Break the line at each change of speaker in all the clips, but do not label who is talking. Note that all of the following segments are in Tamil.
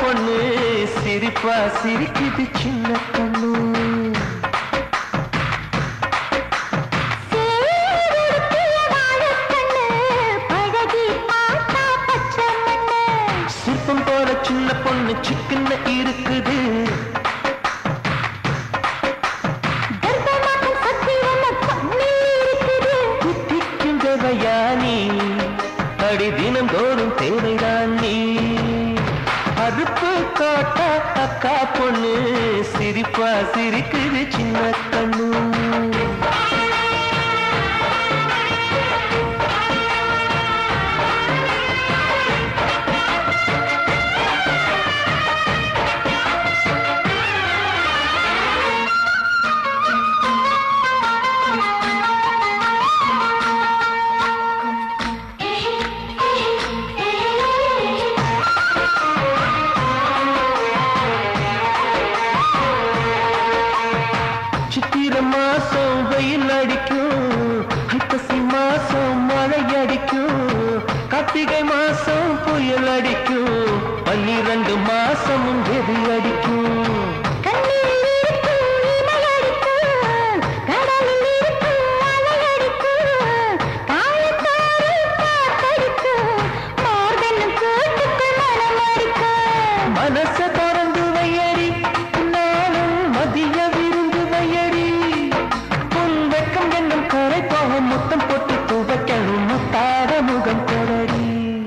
பொண்ணு சிரிப்பா சிரிக்குது சின்ன கண்ணு சிற்பம் போல சின்ன பொண்ணு சிக்கன இருக்குது தித்திக்கும் தேவையானி அடி தினம் தோறும் தேவைதான் நீ அறுப்பு காட்ட அக்கா பொண்ணு சிரிப்பா சிரிக்குது சின்ன கண்ணு சித்திர மாசம் வெயில் அடிக்கும் ஐப்பசி மாசம் மழை அடிக்கும் கார்த்திகை மாசம் புயல் அடிக்கும் பன்னிரண்டு மாசமும் வெறி அடிக்கும் மனச திறந்து வையடி நானும் மதிய விருந்து வையடி உன் வெக்கம் என்னும் கரை போக முத்தம் போட்டு துவைக்கணும் முத்தார முகம் தொடடி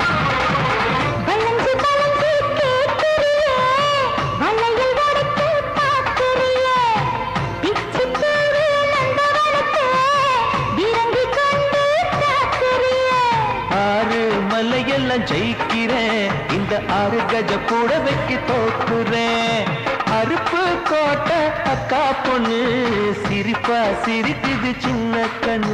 ஆறு மலையெல்லாம் ஜெயிக்கிறேன் இந்த ஆறு கஜ கூட வைக்க தோக்குறேன் அருப்பு கோட்டை அக்கா பொண்ணு சிரிப்பா சிரிக்குது சின்ன கண்ணு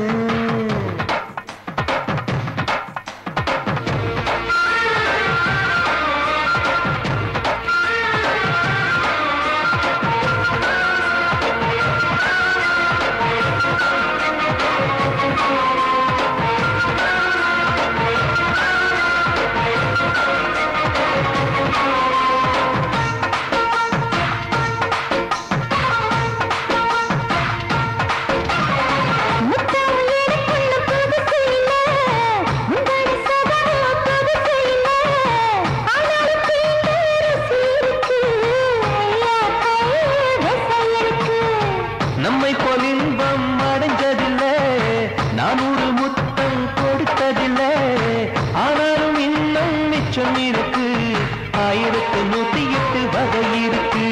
நம்மை போல் இன்பம் அடைஞ்சதில்லை நானூறு முத்தம் கொடுத்ததில்லை ஆனாலும் இன்னும் மிச்சம் இருக்கு ஆயிரத்து நூத்தி எட்டு வகை இருக்கு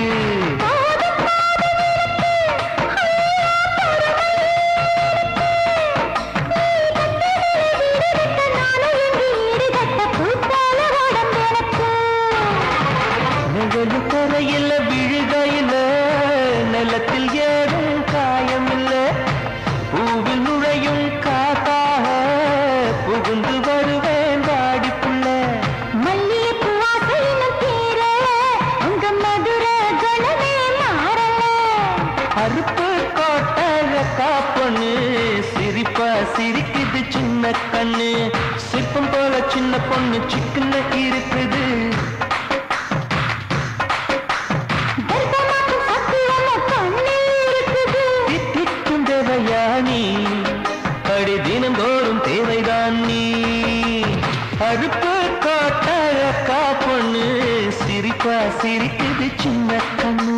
நிழலு கரையில விழுகையில நிலத்தில் ஏறும் காயம் இல்ல பூவில் நுழையும் காத்தாக புகுந்து வருவேன் வாடிப்புள்ள அறுப்பு கோட்டழக்கா பொண்ணு சிரிப்பா சிரிக்குது சின்ன கண்ணு சிற்பம் போல சின்ன பொண்ணு சிக்கன இருக்குது தித்திக்கும் தேவையானி அடி தினந்தோறும் தேவைதான் நீ அறுப்பு காட்டழக்கா பொண்ணு சிரிப்பா சிரிக்குது சின்ன கண்ணு